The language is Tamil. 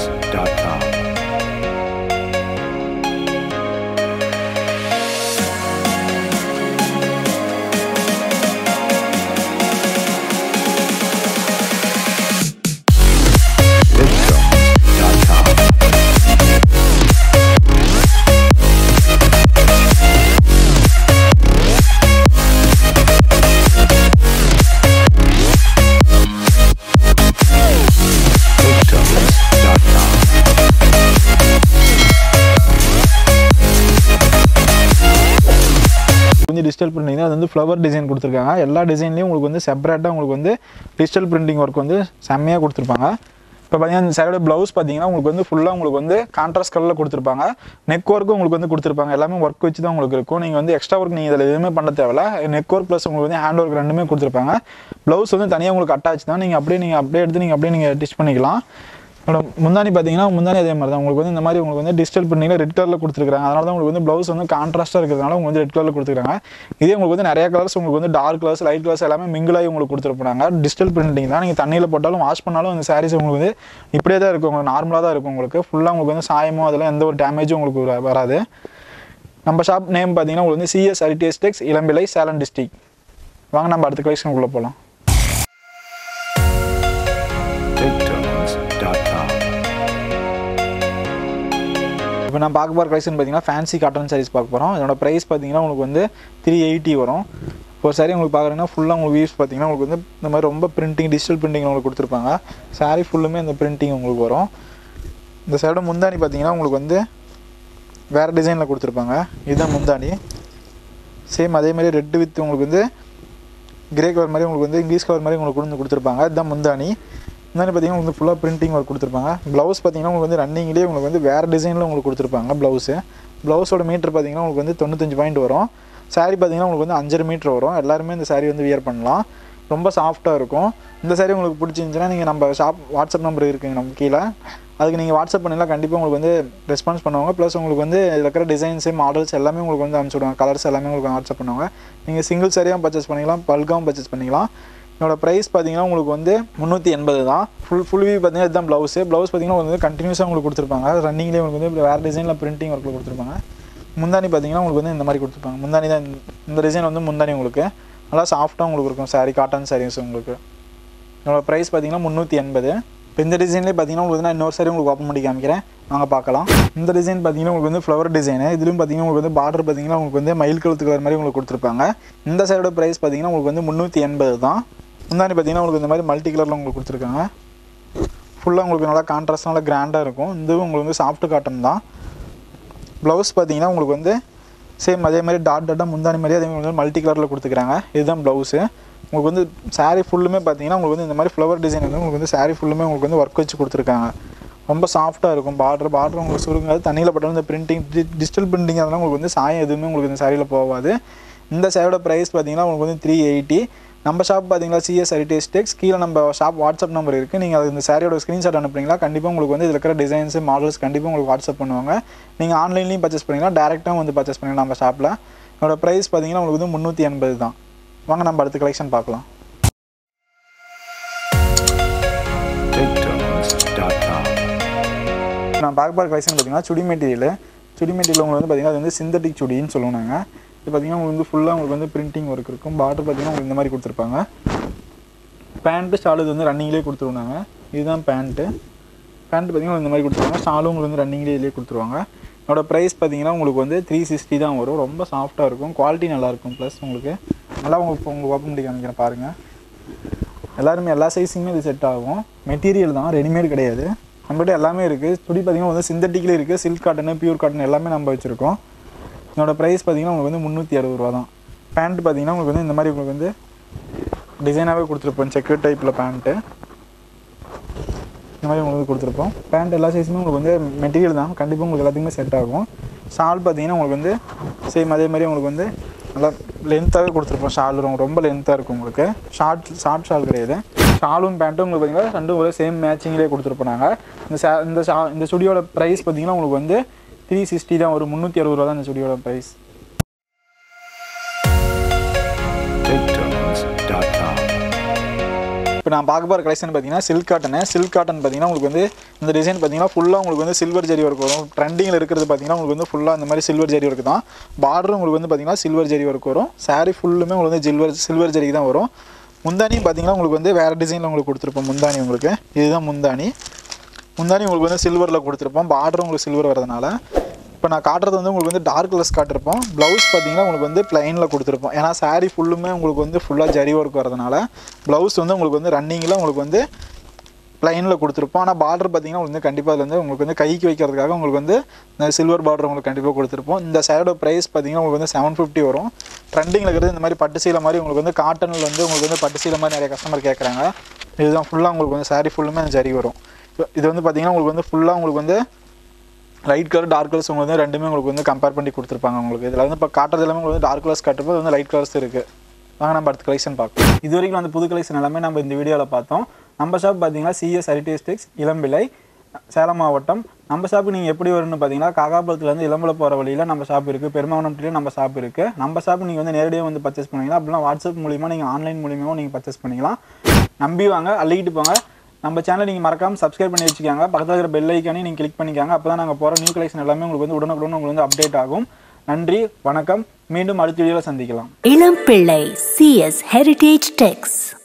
TikTones.com. TikTones.com. TikTones.com. வந்து டிஜிட்டல் பிரிண்டிங் அது வந்து ஃப்ளவர் டிசைன் கொடுத்துருக்காங்க எல்லா டிசைன்லேயும் உங்களுக்கு வந்து செப்பரேட்டாக உங்களுக்கு வந்து டிஜிட்டல் பிரிண்டிங் ஒர்க் வந்து செம்மையாக கொடுத்துருப்பாங்க இப்போ பார்த்தீங்கன்னா இந்த சைடோட ப்ளவுஸ் பார்த்தீங்கன்னா உங்களுக்கு வந்து ஃபுல்லாக உங்களுக்கு வந்து கான்ட்ராஸ்ட் கலரில் கொடுத்துருப்பாங்க நெக் ஒர்க்கும் உங்களுக்கு வந்து கொடுத்துருப்பாங்க எல்லாமே ஒர்க் வச்சு தான் உங்களுக்கு இருக்கும் நீங்கள் வந்து எக்ஸ்ட்ரா ஒர்க் நீங்கள் இதில் எதுவுமே பண்ண தேவையில்ல நெக் ஒர்க் ப்ளஸ் உங்களுக்கு வந்து ஹேண்ட் ஒர்க் ரெண்டுமே கொடுத்துருப்பாங்க ப்ளவுஸ் வந்து தனியாக உங்களுக்கு அட்டாச் தான் நீங்கள் அப்படியே நீங்கள் அப்படியே எடுத்து நீங்கள் அப்படியே நீங்கள் டிச் பண்ணிக்கலாம் அதோட முந்தானி பார்த்தீங்கன்னா முந்தானி அதே மாதிரி தான் உங்களுக்கு வந்து இந்த மாதிரி உங்களுக்கு வந்து டிஜிட்டல் பிரிண்டிங்கில் ரெட் கலரில் கொடுத்துருக்காங்க அதனால தான் உங்களுக்கு வந்து ப்ளவுஸ் வந்து கான்ட்ராஸ்ட்டாக இருக்கிறதுனால உங்களுக்கு வந்து ரெட் கலரில் கொடுத்துருக்காங்க இதே உங்களுக்கு வந்து நிறைய கலர்ஸ் உங்களுக்கு வந்து டார்க் கலர்ஸ் லைட் கலர்ஸ் எல்லாமே மிங்கிளாகி உங்களுக்கு கொடுத்துருப்பாங்க டிஜிட்டல் பிரிண்டிங் தான் நீங்கள் தண்ணியில் போட்டாலும் வாஷ் பண்ணாலும் அந்த சாரீஸ் உங்களுக்கு வந்து இப்படியே தான் இருக்கும் உங்களுக்கு நார்மலாக தான் இருக்கும் உங்களுக்கு ஃபுல்லாக உங்களுக்கு வந்து சாயமோ அதெல்லாம் எந்த ஒரு டேமேஜும் உங்களுக்கு வர- வராது நம்ம ஷாப் நேம் பார்த்தீங்கன்னா உங்களுக்கு வந்து CS heritage tex Elampillai Salem district வாங்க நம்ம அடுத்த கலெக்ஷனுக்குள்ளே போகலாம் TikTones.com. இப்போ நான் பார்க்க போகிற கலெக்ஷன் பார்த்தீங்கன்னா ஃபேன்சி காட்டன் சாரீஸ் பார்க்க போகிறோம் இதோட ப்ரைஸ் பார்த்தீங்கன்னா உங்களுக்கு வந்து த்ரீ எயிட்டி வரும் ஒரு saree உங்களுக்கு பார்க்குறீங்கன்னா ஃபுல்லாக உங்களுக்கு வியூஸ் பார்த்தீங்கன்னா உங்களுக்கு வந்து இந்த மாதிரி ரொம்ப பிரிண்டிங் டிஜிட்டல் பிரிண்டிங் உங்களுக்கு கொடுத்துருப்பாங்க saree ஃபுல்லுமே அந்த பிரிண்டிங் உங்களுக்கு வரும் இந்த சைடோட முந்தாணி பார்த்தீங்கன்னா உங்களுக்கு வந்து வேறு டிசைனில் கொடுத்துருப்பாங்க இதுதான் முந்தாணி சேம் அதே மாதிரி ரெட் வித் உங்களுக்கு வந்து கிரே கலர் மாதிரி உங்களுக்கு வந்து இங்கிலீஷ் கலர் மாதிரி உங்களுக்கு கொண்டு வந்து கொடுத்துருப்பாங்க இதுதான் முந்தாணி முந்தானி பார்த்தீங்கன்னா உங்களுக்கு ஃபுல்லாக பிரிண்டிங் ஒர்க் கொடுத்துருப்பாங்க ப்ளவுஸ் பார்த்தீங்கன்னா உங்களுக்கு வந்து ரன்னிங்லேயே உங்களுக்கு வந்து வேறு டிசைனில் உங்களுக்கு கொடுத்துருப்பாங்க ப்ளவுஸு ப்ளவுஸோட மீட்டர் பார்த்தீங்கன்னா உங்களுக்கு வந்து தொண்ணூத்தஞ்சு பாயிண்ட் வரும் saree பார்த்தீங்கன்னா உங்களுக்கு வந்து அஞ்சரை மீட்டர் வரும் எல்லாருமே இந்த saree வந்து வியர் பண்ணலாம் ரொம்ப சாஃப்ட்டாக இருக்கும் இந்த saree உங்களுக்கு பிடிச்சிருந்துச்சுன்னா நீங்கள் நம்ம ஷாப் வாட்ஸ்அப் நம்பர் இருக்குங்க நம்ம கீழே அதுக்கு நீங்கள் வாட்ஸ்அப் பண்ணினா கண்டிப்பாக உங்களுக்கு வந்து ரெஸ்பான்ஸ் பண்ணுவாங்க ப்ளஸ் உங்களுக்கு வந்து இதில் இருக்கிற டிசைன்ஸு மாடல்ஸ் எல்லாமே உங்களுக்கு வந்து அனுப்பிச்சுடுவாங்க கலர்ஸ் எல்லாமே உங்களுக்கு வாட்ஸ்அப் பண்ணுவாங்க நீங்கள் சிங்கிள் சரியாகவும் பர்ச்சேஸ் பண்ணிக்கலாம் பல்காகவும் பர்ச்சேஸ் பண்ணிக்கலாம் என்னோட ப்ரைஸ் பார்த்தீங்கன்னா உங்களுக்கு வந்து முந்நூற்றி எண்பது தான் ஃபுல் ஃபுல் வியூ பார்த்தீங்கன்னா இதுதான் ப்ளவுஸு ப்ளவுஸ் பார்த்தீங்கன்னா உங்களுக்கு வந்து கண்டினியூஸாக உங்களுக்கு கொடுத்துருப்பாங்க ரன்னிங்லேயே உங்களுக்கு வந்து வேறு டிசைனில் பிரிண்டிங் ஒர்க்கில் கொடுத்துருப்பாங்க முந்தானி பார்த்தீங்கன்னா உங்களுக்கு வந்து இந்த மாதிரி கொடுத்துருப்பாங்க முந்தானி தான் இந்த- இந்த டிசைன் வந்து முந்தானி உங்களுக்கு நல்லா சாஃப்ட்டாக உங்களுக்கு இருக்கும் saree காட்டன் சாரீஸ் உங்களுக்கு என்னோட ப்ரைஸ் பார்த்தீங்கன்னா முந்நூற்றி எண்பது இப்போ இந்த டிசைன்லேயே பார்த்தீங்கன்னா உங்களுக்கு வந்து நான் இன்னொரு சாரி உங்களுக்கு ஓப்பன் பண்ணி காமிக்கிறேன் வாங்க பார்க்கலாம் இந்த டிசைன் பார்த்தீங்கன்னா உங்களுக்கு வந்து ஃப்ளவர் டிசைனு இதுலையும் பார்த்தீங்கன்னா உங்களுக்கு வந்து பார்டர் பார்த்தீங்கன்னா உங்களுக்கு வந்து மயில் கழுத்து கலர் மாதிரி உங்களுக்கு கொடுத்துருப்பாங்க இந்த சைடோட ப்ரைஸ் பார்த்தீங்கன்னா உங்களுக்கு வந்து முந்நூற்றி எண்பது தான் முந்தானி பார்த்தீங்கன்னா உங்களுக்கு இந்த மாதிரி மல்டி கலரில் உங்களுக்கு கொடுத்துருக்காங்க ஃபுல்லாக உங்களுக்கு நல்லா கான்ட்ராஸ்ட் நல்லா கிராண்டாக இருக்கும் இதுவும் உங்களுக்கு வந்து சாஃப்ட் காட்டன் தான் ப்ளவுஸ் பார்த்தீங்கன்னா உங்களுக்கு வந்து சேம் அதே மாதிரி டாட் டாட்டாக முந்தானி மாதிரி அதே மாதிரி மல்டி கலரில் கொடுத்துக்கிறாங்க இதுதான் ப்ளவுஸு உங்களுக்கு வந்து saree ஃபுல்லுமே பார்த்தீங்கன்னா உங்களுக்கு வந்து இந்த மாதிரி ஃப்ளவர் டிசைன் வந்து உங்களுக்கு வந்து saree ஃபுல்லுமே உங்களுக்கு வந்து ஒர்க் வச்சு கொடுத்துருக்காங்க ரொம்ப சாஃப்ட்டாக இருக்கும் பார்டர் பார்டர் உங்களுக்கு சுருங்காது தண்ணியில் பட்டாலும் இந்த பிரிண்டிங் டிஜிட்டல் பிரிண்டிங் அதெல்லாம் உங்களுக்கு வந்து சாயம் எதுவுமே உங்களுக்கு இந்த சாரியில் போகாது இந்த சாரியோட ப்ரைஸ் பார்த்தீங்கன்னா உங்களுக்கு வந்து த்ரீ எயிட்டி நம்ம ஷாப் பார்த்தீங்களா சிஎஸ் ஹெரிட்டேஜ் டெக்ஸ் கீழே நம்ம ஷாப் வாட்ஸ்அப் நம்பர் இருக்குது நீங்கள் அது இந்த சாரியோட ஸ்க்ரீன்ஷாட் அனுப்புறீங்களா கண்டிப்பாக உங்களுக்கு வந்து இதில் இருக்கிற டிசைன்ஸ் மாடல்ஸ் கண்டிப்பாக உங்களுக்கு வாட்ஸ்அப் பண்ணுவாங்க நீங்கள் ஆன்லைன்லேயும் பர்ச்சேஸ் பண்ணிக்கலாம் டேரெக்டாக வந்து பர்ச்சேஸ் பண்ணிக்கலாம் நம்ம ஷாப்பில் என்னோட ப்ரைஸ் பார்த்தீங்கன்னா உங்களுக்கு வந்து முந்நூற்றி எண்பது தான் வாங்க நம்ம அடுத்த கலெக்ஷன் பார்க்கலாம் TikTones.com. நான் பார்க்க போகிற கலெக்ஷன் பார்த்தீங்கன்னா சுடி மெட்டீரியல் சுடி மெட்டீரியல் உங்களுக்கு வந்து பார்த்தீங்கன்னா அது வந்து சிந்தட்டிக் சுடின்னு சொல்லுவோம் நாங்கள் இது பார்த்தீங்கன்னா உங்களுக்கு வந்து ஃபுல்லாக உங்களுக்கு வந்து பிரிண்டிங் ஒர்க் இருக்கும் பார்டர் பார்த்தீங்கன்னா உங்களுக்கு இந்த மாதிரி கொடுத்துருப்பாங்க பேண்ட்டு ஷால் இது வந்து ரன்னிங்லேயே கொடுத்துருவாங்க இதுதான் பேண்ட்டு பேண்ட் பார்த்தீங்கன்னா இந்த மாதிரி கொடுத்துருவாங்க ஷாலும் உங்களுக்கு வந்து ரன்னிங்லேயே இதுலேயே கொடுத்துருவாங்க என்னோட ப்ரைஸ் பார்த்தீங்கன்னா உங்களுக்கு வந்து த்ரீ சிக்ஸ்டி தான் வரும் ரொம்ப சாஃப்ட்டாக இருக்கும் குவாலிட்டி நல்லாயிருக்கும் ப்ளஸ் உங்களுக்கு நல்லா உங்களுக்கு உங்களுக்கு ஓப்பன் பண்ணி காமிக்கிறேன் பாருங்கள் எல்லாருமே எல்லா சைஸுமே இது செட் ஆகும் மெட்டீரியல் தான் ரெடிமேட் கிடையாது நம்மகிட்ட எல்லாமே இருக்குது சுடி பார்த்தீங்கன்னா வந்து சிந்தட்டிக்கில் இருக்குது சில்க் காட்டனு பியூர் காட்டன் எல்லாமே நம்ம வச்சுருக்கோம் என்னோட ப்ரைஸ் பார்த்தீங்கன்னா உங்களுக்கு வந்து முந்நூற்றி அறுபது ரூபா தான் பேண்ட் பார்த்தீங்கன்னா உங்களுக்கு வந்து இந்த மாதிரி உங்களுக்கு வந்து டிசைனாகவே கொடுத்துருப்போம் செக்கு டைப்பில் பேண்ட்டு இந்த மாதிரி உங்களுக்கு கொடுத்துருப்போம் பேண்ட் எல்லா சைஸுமே உங்களுக்கு வந்து மெட்டீரியல் தான் கண்டிப்பாக உங்களுக்கு எல்லாத்துக்குமே செட் ஆகும் ஷால் பார்த்தீங்கன்னா உங்களுக்கு வந்து சேம் அதே மாதிரி உங்களுக்கு வந்து நல்லா லென்த்தாகவே கொடுத்துருப்போம் ஷால் ரொம்ப லென்த்தாக இருக்கும் உங்களுக்கு ஷார்ட் ஷார்ட் ஷால் கிடையாது ஷாலும் பேண்ட்டும் உங்களுக்கு பார்த்தீங்கன்னா ரெண்டும் ஒரே சேம் மேட்சிங்லேயே கொடுத்துருப்போம் நாங்கள் இந்த ஷா இந்த ஷா இந்த சுடியோட ப்ரைஸ் பார்த்தீங்கன்னா உங்களுக்கு வந்து த்ரீ சிக்ஸ்டி தான் ஒரு முந்நூற்றி அறுபது ரூபா தான் இந்த சுடியோட ப்ரைஸ் TikTones.com. இப்போ நான் பார்க்க போகிற கலெக்ஷன் பார்த்தீங்கன்னா சில்க் காட்டன் சில்க் காட்டன் பார்த்தீங்கன்னா உங்களுக்கு வந்து இந்த டிசைன் பார்த்தீங்கன்னா ஃபுல்லாக உங்களுக்கு வந்து சில்வர் ஜரி ஒர்க் வரும் ட்ரெண்டிங்கில் இருக்கிறது பார்த்தீங்கன்னா உங்களுக்கு வந்து ஃபுல்லாக இந்த மாதிரி சில்வர் ஜரி ஒர்க் தான் பார்டரும் உங்களுக்கு வந்து பார்த்தீங்கன்னா சில்வர் ஜரி ஒர்க் வரும் saree ஃபுல்லுமே உங்களுக்கு வந்து சில்வர் சில்வர் ஜரிக்கு தான் வரும் முந்தானியும் பார்த்தீங்கன்னா உங்களுக்கு வந்து வேறு டிசைனில் உங்களுக்கு கொடுத்துருப்போம் முந்தானி உங்களுக்கு இதுதான் முந்தானி முந்தானி உங்களுக்கு வந்து சில்வரில் கொடுத்துருப்போம் பார்டரும் உங்களுக்கு சில்வர் வரதுனால இப்போ நான் காட்டுறது வந்து உங்களுக்கு வந்து டார்க் கலர்ஸ் காட்டிருப்போம் ப்ளவுஸ் பார்த்தீங்கன்னா உங்களுக்கு வந்து ப்ளைனில் கொடுத்துருப்போம் ஏன்னா saree ஃபுல்லுமே உங்களுக்கு வந்து ஃபுல்லாக ஜரி ஒர்க் வரதுனால ப்ளவுஸ் வந்து உங்களுக்கு வந்து ரன்னிங்கில் உங்களுக்கு வந்து ப்ளைனில் கொடுத்துருப்போம் ஆனால் பார்டர் பார்த்தீங்கன்னா உங்களுக்கு வந்து கண்டிப்பாக அதில் வந்து உங்களுக்கு வந்து கைக்கு வைக்கிறதுக்காக உங்களுக்கு வந்து இந்த சில்வர் பார்டர் உங்களுக்கு கண்டிப்பாக கொடுத்துருப்போம் இந்த சைடோட ப்ரைஸ் பார்த்தீங்கன்னா உங்களுக்கு வந்து செவன் ஃபிஃப்டி வரும் ட்ரெண்டிங்கில் இருக்கிறது இந்த மாதிரி பட்டு சீலை மாதிரி உங்களுக்கு வந்து காட்டனில் வந்து உங்களுக்கு வந்து பட்டு சீலை மாதிரி நிறைய கஸ்டமர் கேட்குறாங்க இதுதான் ஃபுல்லாக உங்களுக்கு வந்து saree ஃபுல்லுமே அந்த ஜரி வரும் இப்போ இது வந்து பார்த்தீங்கன்னா உங்களுக்கு வந்து ஃபுல்லாக உங்களுக்கு வந்து லைட் கலர் டார்க் கலர்ஸ் உங்களுக்கு வந்து ரெண்டுமே உங்களுக்கு வந்து கம்பேர் பண்ணி கொடுத்துருப்பாங்க உங்களுக்கு இதில் வந்து இப்போ காட்டுறது எல்லாமே உங்களுக்கு வந்து டார்க் கலர்ஸ் காட்டுறப்போ வந்து லைட் கலர்ஸ் இருக்குது வாங்க நம்ம அடுத்த கலெக்ஷன் பார்க்கலாம் இது வரைக்கும் வந்து புது கலெக்ஷன் எல்லாமே நம்ம இந்த வீடியோவில் பார்த்தோம் நம்ம ஷாப் பார்த்தீங்கன்னா சிஎஸ் ஹெரிட்டேஜ் இளம்பிள்ளை சேலம் மாவட்டம் நம்ம ஷாப்பு நீங்கள் எப்படி வரும்னு பார்த்தீங்கன்னா காகாபுரத்துலேருந்து இளம்புல போகிற வழியில் நம்ம ஷாப் இருக்குது பெருமாவனம்ட்டிலையும் நம்ம ஷாப் இருக்குது நம்ம ஷாப் நீங்கள் வந்து நேரடியாக வந்து பர்ச்சேஸ் பண்ணிக்கலாம் அப்படின்னா வாட்ஸ்அப் மூலிமா நீங்கள் ஆன்லைன் மூலியமாகவும் நீங்கள் பர்ச்சேஸ் பண்ணிக்கலாம் நம்பி வாங்க அள்ளிக்கிட்டு போங்க நம்ம சேனலை நீங்கள் மறக்காமல் சப்ஸ்கிரைப் பண்ணி வச்சுக்கோங்க பக்கத்தில் இருக்கிற பெல் ஐக்கானையும் நீங்கள் கிளிக் பண்ணிக்காங்க அப்போ தான் நாங்கள் போகிற நியூ கலெக்ஷன் எல்லாமே உங்களுக்கு வந்து உடனுக்குடன் உங்களுக்கு வந்து அப்டேட் ஆகும் நன்றி வணக்கம் மீண்டும் அடுத்த வீடியோவில் சந்திக்கலாம் இளம்பிள்ளை சிஎஸ் ஹெரிடேஜ் டெக்ஸ்